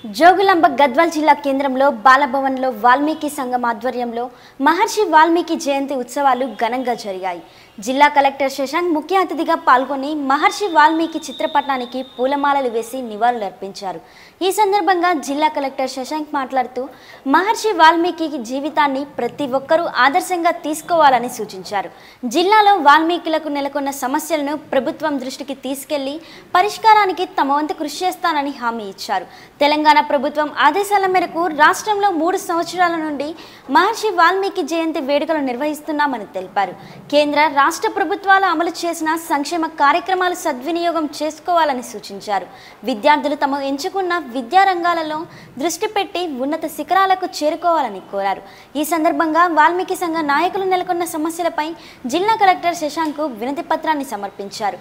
జోగులాంబ గద్వాల్ జిల్లా కేంద్రంలో బాలభవన్లో వాల్మీకి సంఘం ఆధ్వర్యంలో మహర్షి వాల్మీకి జయంతి ఉత్సవాలు ఘనంగా జరిగాయి జిల్లా కలెక్టర్ శశాంక్ ముఖ్య అతిథిగా పాల్గొని మహర్షి వాల్మీకి చిత్రపటానికి పూలమాలలు వేసి నివాళులర్పించారు ఈ సందర్భంగా జిల్లా కలెక్టర్ శశాంక్ మాట్లాడుతూ మహర్షి వాల్మీకి జీవితాన్ని ప్రతి ఒక్కరూ ఆదర్శంగా తీసుకోవాలని సూచించారు జిల్లాలో వాల్మీకులకు నెలకొన్న సమస్యలను ప్రభుత్వం దృష్టికి తీసుకెళ్లి పరిష్కారానికి తమ వంతు కృషి చేస్తానని హామీ ఇచ్చారు తెలంగాణ ప్రభుత్వం ఆదేశాల మేరకు రాష్ట్రంలో మూడు సంవత్సరాల నుండి మహర్షి వాల్మీకి జయంతి వేడుకలు నిర్వహిస్తున్నామని తెలిపారు కేంద్ర రాష్ట్ర ప్రభుత్వాలు అమలు చేసిన సంక్షేమ కార్యక్రమాలు సద్వినియోగం చేసుకోవాలని సూచించారు విద్యార్థులు తమ ఎంచుకున్న విద్యా రంగాలలో దృష్టి పెట్టి ఉన్నత శిఖరాలకు చేరుకోవాలని కోరారు ఈ సందర్భంగా వాల్మీకి సంఘ నాయకులు నెలకొన్న సమస్యలపై జిల్లా కలెక్టర్ శశాంక్ వినతి పత్రాన్ని సమర్పించారు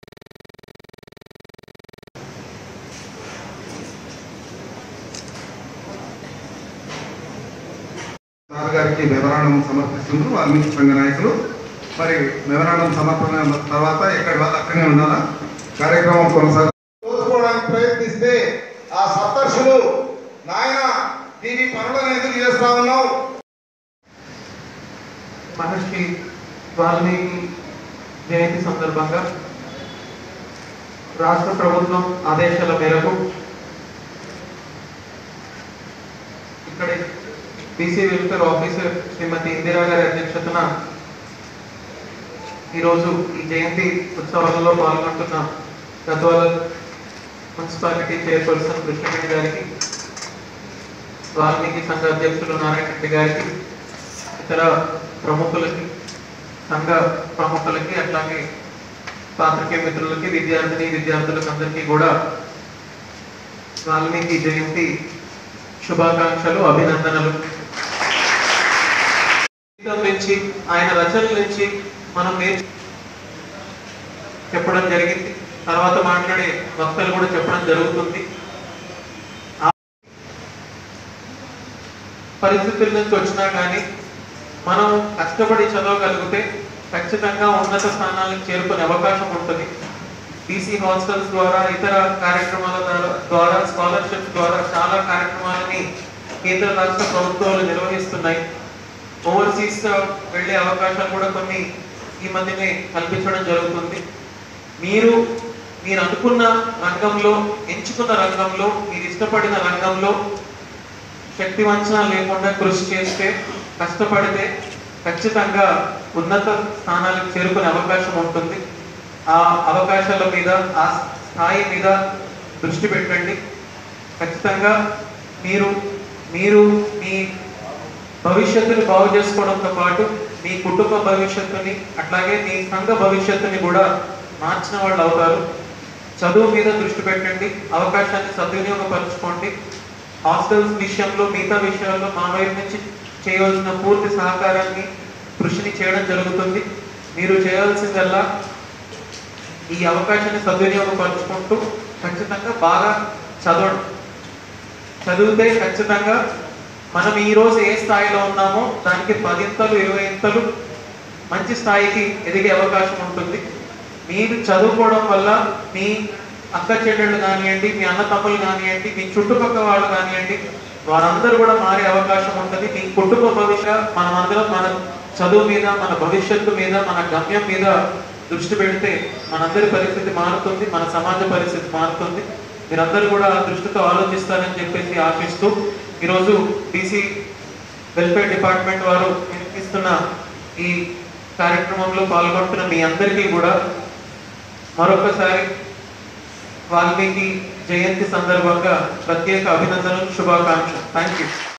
సార్ గారికి మెమరాండం సమర్పిస్తున్నారు వాల్మీకి సంఘ నాయకులు మరి మెమరాండం సమర్పణ తర్వాత ఎక్కడి వాళ్ళు అక్కడనే ఉండాలా కార్యక్రమం కొనసాగు దోచుకోవడానికి ప్రయత్నిస్తే ఆ సప్తర్షులు నాయన దీని పనులను ఎందుకు చేస్తా ఉన్నావు మహర్షి వాల్మీకి జయంతి సందర్భంగా రాష్ట్ర ప్రభుత్వం ఆదేశాల మేరకు ఇక్కడి BC welfare officer Shrimati Indira గారి అధ్యక్షతన ఈరోజు ఈ జయంతి ఉత్సవాలలో పాల్గొంటున్న గద్వాల మున్సిపాలిటీ చైర్పర్సన్ కృష్ణవేణి గారికి వాల్మీకి సంఘ అధ్యక్షులు నారాయణ రెడ్డి గారికి ఇతర ప్రముఖులకి సంఘ ప్రముఖులకి అట్లాగే పాత్రికేయ మిత్రులకి విద్యార్థిని విద్యార్థులకు అందరికీ కూడా వాల్మీకి జయంతి శుభాకాంక్షలు అభినందనలు జీవితం నుంచి ఆయన రచనల నుంచి మనం నేర్చు చెప్పడం జరిగింది తర్వాత మాట్లాడే వక్తలు కూడా చెప్పడం జరుగుతుంది పరిస్థితుల నుంచి వచ్చినా కానీ మనం కష్టపడి చదవగలిగితే ఖచ్చితంగా ఉన్నత స్థానాలకు చేరుకునే అవకాశం ఉంటుంది బీసీ హాస్టల్స్ ద్వారా ఇతర కార్యక్రమాల ద్వారా- ద్వారా స్కాలర్షిప్స్ ద్వారా చాలా కార్యక్రమాలని కేంద్ర రాష్ట్ర ప్రభుత్వాలు నిర్వహిస్తున్నాయి ఓవర్సీస్ వెళ్ళే అవకాశాలు కూడా కొన్ని ఈ మధ్యనే కల్పించడం జరుగుతుంది మీరు మీరు అనుకున్న రంగంలో ఎంచుకున్న రంగంలో మీరు ఇష్టపడిన రంగంలో శక్తి వంచన లేకుండా కృషి చేస్తే కష్టపడితే ఖచ్చితంగా ఉన్నత స్థానాలకు చేరుకునే అవకాశం ఉంటుంది ఆ అవకాశాల మీద ఆ స్థాయి మీద దృష్టి పెట్టండి ఖచ్చితంగా మీరు మీరు మీ భవిష్యత్తుని బాగు చేసుకోవడంతో పాటు మీ కుటుంబ భవిష్యత్తుని అట్లాగే మీ సంఘ భవిష్యత్తుని కూడా మార్చిన వాళ్ళు అవుతారు చదువు మీద దృష్టి పెట్టండి అవకాశాన్ని సద్వినియోగపరచుకోండి హాస్టల్స్ విషయంలో మిగతా విషయాల్లో మా వైపు నుంచి చేయవలసిన పూర్తి సహకారాన్ని కృషిని చేయడం జరుగుతుంది మీరు చేయాల్సిందల్లా ఈ అవకాశాన్ని సద్వినియోగపరచుకుంటూ ఖచ్చితంగా బాగా చదవడం చదివితే ఖచ్చితంగా మనం ఈ రోజు ఏ స్థాయిలో ఉన్నామో దానికి పదింతలు ఇరవై ఇంతలు మంచి స్థాయికి ఎదిగే అవకాశం ఉంటుంది మీరు చదువుకోవడం వల్ల మీ అక్క చెల్లెళ్ళు కానివ్వండి మీ అన్న తమ్ములు కానివ్వండి మీ చుట్టుపక్కల వాళ్ళు కానివ్వండి వారందరూ కూడా మారే అవకాశం ఉంటుంది మీ కుటుంబ భవిష్య మనమందరం మన చదువు మీద మన భవిష్యత్తు మీద మన గమ్యం మీద దృష్టి పెడితే మనందరి పరిస్థితి మారుతుంది మన సమాజ పరిస్థితి మారుతుంది మీరందరూ కూడా ఆ దృష్టితో ఆలోచిస్తారని చెప్పేసి ఆశిస్తూ ఈరోజు బీసీ వెల్ఫేర్ డిపార్ట్మెంట్ వారు నిర్వహిస్తున్న ఈ కార్యక్రమంలో పాల్గొంటున్న మీ అందరికీ కూడా మరొకసారి వాల్మీకి జయంతి సందర్భంగా ప్రత్యేక అభినందనలు శుభాకాంక్షలు థ్యాంక్ యూ